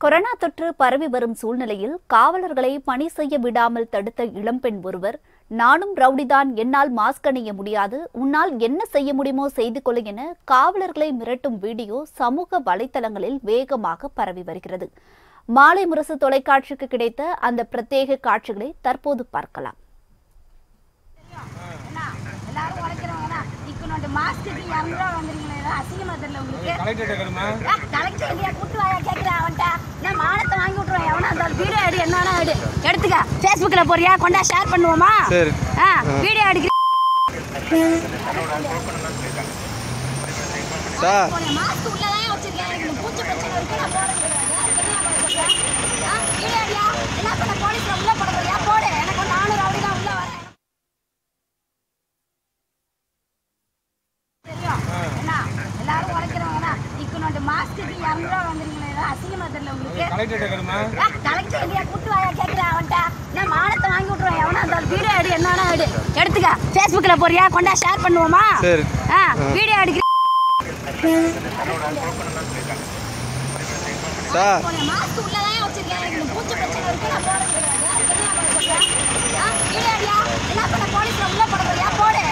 Corona தொற்று பரவி வரும் சூழ்நிலையில் காவலர்களை பணி செய்ய விடாமல் தடுத்த இளம்பெண் ஒருவர் நானும் ரவுடிதான் என்னால் மாஸ்க் அணிய முடியாது உன்னால் என்ன செய்ய முடியுமோ செய்து கொள் என காவலர்களை மிரட்டும் வீடியோ சமூக வலைத்தளங்களில் வேகமாக பரவி வருகிறது மாலை முரசு தொலைக்காட்சிக்கு கிடைத்த அந்த பிரத்யேக காட்சிகளை தற்போது பார்க்கலாம் என்ன எல்லாரும் உழைக்கிறவங்க இக்கனோட மாஸ்க்கு இரநூறுவா வாங்குறீங்களா அசிங்கமா தெரியல உங்களுக்கு கலெக்டர் கேட்கணுமா ஏ, கலெக்டர் இல்லையா கூட்டு வாயா கேட்குறேன் அவன்கிட்ட நான் மானத்தை வாங்கி விட்ருவேன் எவனா இருந்தாலும் வீடியோ எடு என்னன்னா எடு எடுத்துக்க ஃபேஸ்புக்கில் போறியா கொண்டா ஷேர் பண்ணுவோமா சரி ஆ வீடியோ எடுக்க சார் மாஸ்க் உள்ளதான் வச்சிருக்கேன் எனக்கு பூச்சி பிரச்சனை இருக்கு நான் போட முடியாது ஆ வீடியோ எடுயா என்ன பண்ண போலீஸ்ல உள்ள போட போறியா போடு எனக்கு ஒரு நானூறு அப்படி தான் உள்ள வரேன் தெரியும் என்ன எல்லாரும் உழைக்கிறவங்க இக்கனோட மாஸ்க்கு இரநூறுவா வாங்குறீங்களா அசிங்கமா தெரியல உங்களுக்கு கலெக்டர் கேட்கணுமா ஏ, கலெக்டர் இல்லையா கூட்டு வாயா கேட்குறேன் அவன்கிட்ட நான் மானத்தை வாங்கி விட்ருவேன் எவனா இருந்தாலும் வீடியோ எடு என்னன்னா எடு எடுத்துக்க ஃபேஸ்புக்கில் போறியா கொண்டா ஷேர் பண்ணுவோமா சரி ஆ வீடியோ எடுக்க சார் மாஸ்க் உள்ளதான் வச்சிருக்கேன் எனக்கு பூச்சி பிரச்சனை இருக்கு நான் போட முடியாது அதுக்கு என்ன பண்ண சொல்றேன்? ஆ வீடியோ எடுயா என்ன பண்ண போலீஸ்ல உள்ள போட போறியா போடு